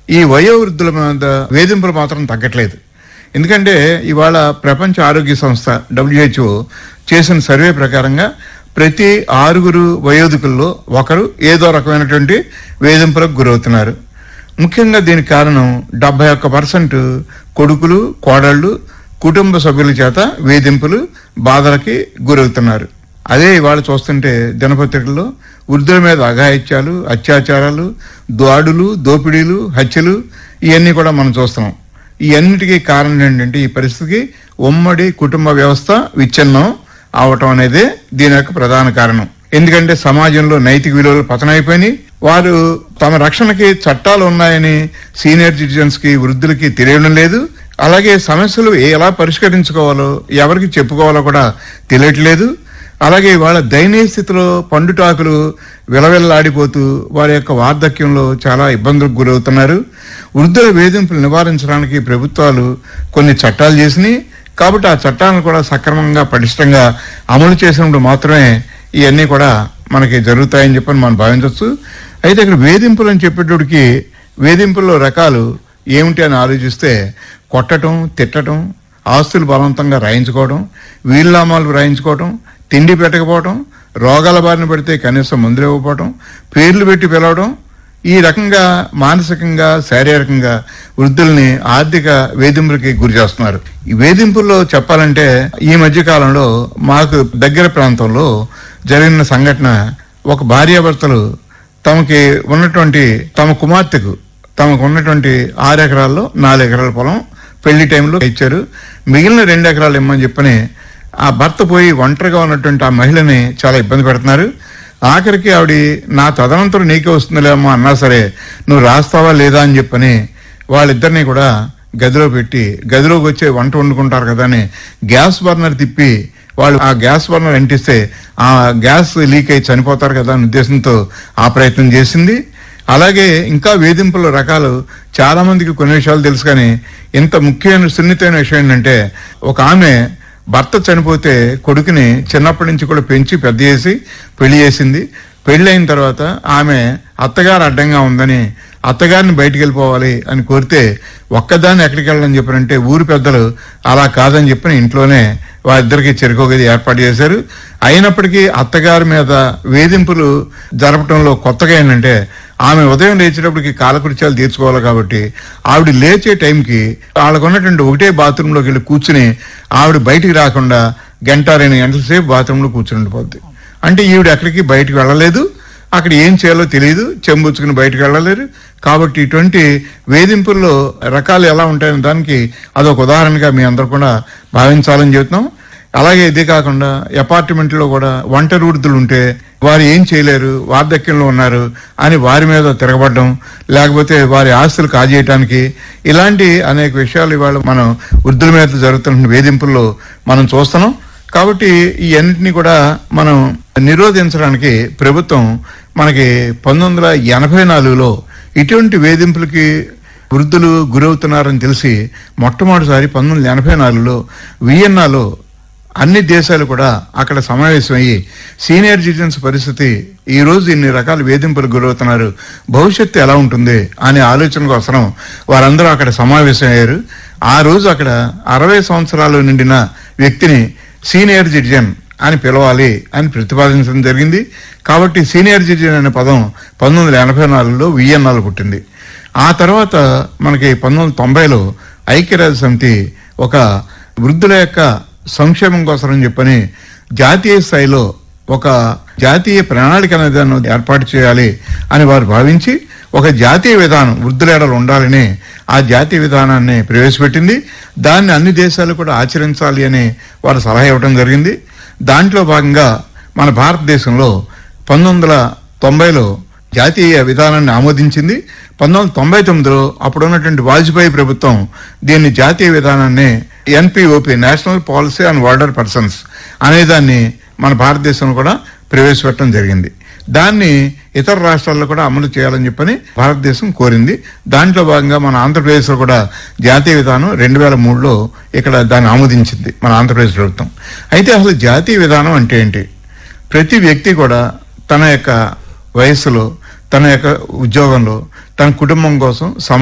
ఈ వయోవృద్ధుల మీద వేధింపులు మాత్రం తగ్గట్లేదు ఎందుకంటే ఇవాళ ప్రపంచ ఆరోగ్య సంస్థ డబ్ల్యూహెచ్ఓ చేసిన సర్వే ప్రకారంగా ప్రతి ఆరుగురు వయోధికుల్లో ఒకరు ఏదో రకమైనటువంటి వేధింపులకు గురవుతున్నారు ముఖ్యంగా దీనికి కారణం డెబ్బై ఒక్క పర్సెంట్ కొడుకులు కోడళ్ళు కుటుంబ సభ్యుల చేత వేధింపులు బాధలకి గురవుతున్నారు అదే ఇవాళ చూస్తుంటే దినపత్రికల్లో వృద్ధుల మీద అఘాయిత్యాలు అత్యాచారాలు దాడులు దోపిడీలు హత్యలు ఇవన్నీ కూడా మనం చూస్తున్నాం ఈ అన్నిటికీ కారణం ఏంటంటే ఈ పరిస్థితికి ఉమ్మడి కుటుంబ వ్యవస్థ విచ్ఛిన్నం అవటం అనేది దీని యొక్క ప్రధాన కారణం ఎందుకంటే సమాజంలో నైతిక విలువలు పతనైపోయినాయి వారు తమ రక్షణకి చట్టాలు ఉన్నాయని సీనియర్ సిటిజన్స్ కి వృద్ధులకి తెలియడం లేదు అలాగే సమస్యలు ఎలా పరిష్కరించుకోవాలో ఎవరికి చెప్పుకోవాలో కూడా తెలియట్లేదు అలాగే వాళ్ళ దయనీయ స్థితిలో పండుటాకులు విలవిల్లాడిపోతూ వారి యొక్క వార్ధక్యంలో చాలా ఇబ్బందులకు గురవుతున్నారు వృద్ధుల వేధింపులు నివారించడానికి ప్రభుత్వాలు కొన్ని చట్టాలు చేసినాయి కాబట్టి ఆ చట్టాలను కూడా సక్రమంగా పటిష్టంగా అమలు చేసినప్పుడు మాత్రమే ఇవన్నీ కూడా మనకి జరుగుతాయని చెప్పని మనం భావించవచ్చు అయితే ఇక్కడ వేధింపులు అని చెప్పేటోడికి వేధింపుల్లో రకాలు ఏమిటి అని ఆలోచిస్తే కొట్టడం తిట్టడం ఆస్తులు బలవంతంగా రాయించుకోవడం వీళ్ళనామాలు రాయించుకోవడం తిండి పెట్టకపోవడం రోగాల బారిన పడితే కనీసం మందులు ఇవ్వకపోవడం పేర్లు పెట్టి పిలవడం ఈ రకంగా మానసికంగా శారీరకంగా వృద్ధుల్ని ఆర్థిక వేధింపులకి గురి చేస్తున్నారు ఈ వేధింపుల్లో చెప్పాలంటే ఈ మధ్య కాలంలో మాకు దగ్గర ప్రాంతంలో జరిగిన సంఘటన ఒక భార్యాభర్తలు తమకి ఉన్నటువంటి తమ కుమార్తెకు తమకు ఉన్నటువంటి ఆరు ఎకరాల్లో నాలుగు ఎకరాల పొలం పెళ్లి టైంలో ఇచ్చారు మిగిలిన రెండు ఎకరాలు ఇమ్మని చెప్పని ఆ భర్త పోయి ఒంటరిగా ఉన్నటువంటి ఆ మహిళని చాలా ఇబ్బంది పెడుతున్నారు ఆఖరికి ఆవిడ నా తదనంతరం నీకే వస్తుందిలేమో అన్నా సరే నువ్వు రాస్తావా లేదా అని చెప్పని వాళ్ళిద్దరిని కూడా గదిలో పెట్టి గదిలోకి వచ్చే వంట వండుకుంటారు కదా అని గ్యాస్ బర్నర్ తిప్పి వాళ్ళు ఆ గ్యాస్ బర్నర్ అంటిస్తే ఆ గ్యాస్ లీక్ అయి చనిపోతారు కదా అనే ఉద్దేశంతో ఆ ప్రయత్నం చేసింది అలాగే ఇంకా వేధింపుల రకాలు చాలా మందికి కొన్ని విషయాలు తెలుసు కానీ ఇంత ముఖ్యమైన సున్నితమైన విషయం ఏంటంటే ఒక ఆమె భర్త చనిపోతే కొడుకుని చిన్నప్పటి నుంచి కూడా పెంచి పెద్ద చేసి పెళ్లి చేసింది పెళ్లి అయిన తర్వాత ఆమె అత్తగారు అడ్డంగా ఉందని అత్తగారిని బయటికి వెళ్ళిపోవాలి అని కోరితే ఒక్కదాన్ని ఎక్కడికి వెళ్ళని చెప్పారంటే ఊరు పెద్దలు అలా కాదని చెప్పని ఇంట్లోనే వారిద్దరికి చెరుకు గది ఏర్పాటు చేశారు అయినప్పటికీ అత్తగారి మీద వేధింపులు జరపడంలో కొత్తగా ఏంటంటే ఆమె ఉదయం లేచేటప్పటికి కాలకృత్యాలు తీర్చుకోవాలి కాబట్టి ఆవిడ లేచే టైంకి వాళ్ళకు ఉన్నటువంటి ఒకటే బాత్రూంలోకి వెళ్ళి కూర్చుని ఆవిడ బయటికి రాకుండా గంట రెండు గంటల సేపు బాత్రూంలో కూర్చుని ఉండిపోద్ది అంటే ఈవిడ ఎక్కడికి బయటికి వెళ్ళలేదు అక్కడ ఏం చేయాలో తెలియదు చెంబుచ్చుకుని బయటకు వెళ్ళలేరు కాబట్టి ఇటువంటి వేధింపుల్లో రకాలు ఎలా ఉంటాయనే దానికి అదొక ఉదాహరణగా మీ అందరూ కూడా భావించాలని చెబుతున్నాం అలాగే ఇదే కాకుండా అపార్ట్మెంట్లో కూడా ఒంటరి వృద్ధులు ఉంటే వారు ఏం చేయలేరు వార్ధక్యంలో ఉన్నారు అని వారి మీద తిరగబడడం లేకపోతే వారి ఆస్తులు కాజేయటానికి ఇలాంటి అనేక విషయాలు ఇవాళ మనం వృద్ధుల మీద జరుగుతున్న వేధింపుల్లో మనం చూస్తున్నాం కాబట్టి ఈ అన్నింటినీ కూడా మనం నిరోధించడానికి ప్రభుత్వం మనకి పంతొమ్మిది వందల ఎనభై నాలుగులో ఇటువంటి వేధింపులకి వృద్ధులు గురవుతున్నారని తెలిసి మొట్టమొదటిసారి పంతొమ్మిది వందల ఎనభై నాలుగులో వియన్నాలో అన్ని దేశాలు కూడా అక్కడ సమావేశమయ్యి సీనియర్ సిటిజన్స్ పరిస్థితి ఈ రోజు ఇన్ని రకాల వేధింపులకు గురవుతున్నారు భవిష్యత్తు ఎలా ఉంటుంది అనే ఆలోచన కోసం వారందరూ అక్కడ సమావేశమయ్యారు ఆ రోజు అక్కడ అరవై సంవత్సరాలు నిండిన వ్యక్తిని సీనియర్ సిటిజన్ అని పిలవాలి అని ప్రతిపాదించడం జరిగింది కాబట్టి సీనియర్ సిటిజన్ అనే పదం పంతొమ్మిది వందల ఎనభై నాలుగులో వియన్నాలు పుట్టింది ఆ తర్వాత మనకి పంతొమ్మిది వందల తొంభైలో ఐక్యరాజ్య సమితి ఒక వృద్ధుల యొక్క సంక్షేమం కోసం అని చెప్పని జాతీయ స్థాయిలో ఒక జాతీయ ప్రణాళిక అనేది ఏర్పాటు చేయాలి అని వారు భావించి ఒక జాతీయ విధానం వృద్ధుల ఎడలు ఉండాలని ఆ జాతీయ విధానాన్ని ప్రవేశపెట్టింది దాన్ని అన్ని దేశాలు కూడా ఆచరించాలి అని వారు సలహా ఇవ్వడం జరిగింది దాంట్లో భాగంగా మన భారతదేశంలో పంతొమ్మిది వందల తొంభైలో జాతీయ విధానాన్ని ఆమోదించింది పంతొమ్మిది వందల తొంభై తొమ్మిదిలో అప్పుడు ఉన్నటువంటి వాజ్పేయి ప్రభుత్వం దీన్ని జాతీయ విధానాన్ని NPOP national policy on older persons అనేదాన్ని మన భారతదేశంలో కూడా ప్రవేశపెట్టడం జరిగింది దాన్ని ఇతర రాష్ట్రాల్లో కూడా అమలు చేయాలని చెప్పని భారతదేశం కోరింది దాంట్లో భాగంగా మన ఆంధ్రప్రదేశ్ లో కూడా జాతీయ విధానం రెండు వేల మూడులో ఇక్కడ దాన్ని ఆమోదించింది మన ఆంధ్రప్రదేశ్ ప్రభుత్వం అయితే అసలు జాతీయ విధానం అంటే ఏంటి ప్రతి వ్యక్తి కూడా తన యొక్క వయస్సులో తన యొక్క ఉద్యోగంలో తన కుటుంబం కోసం సమ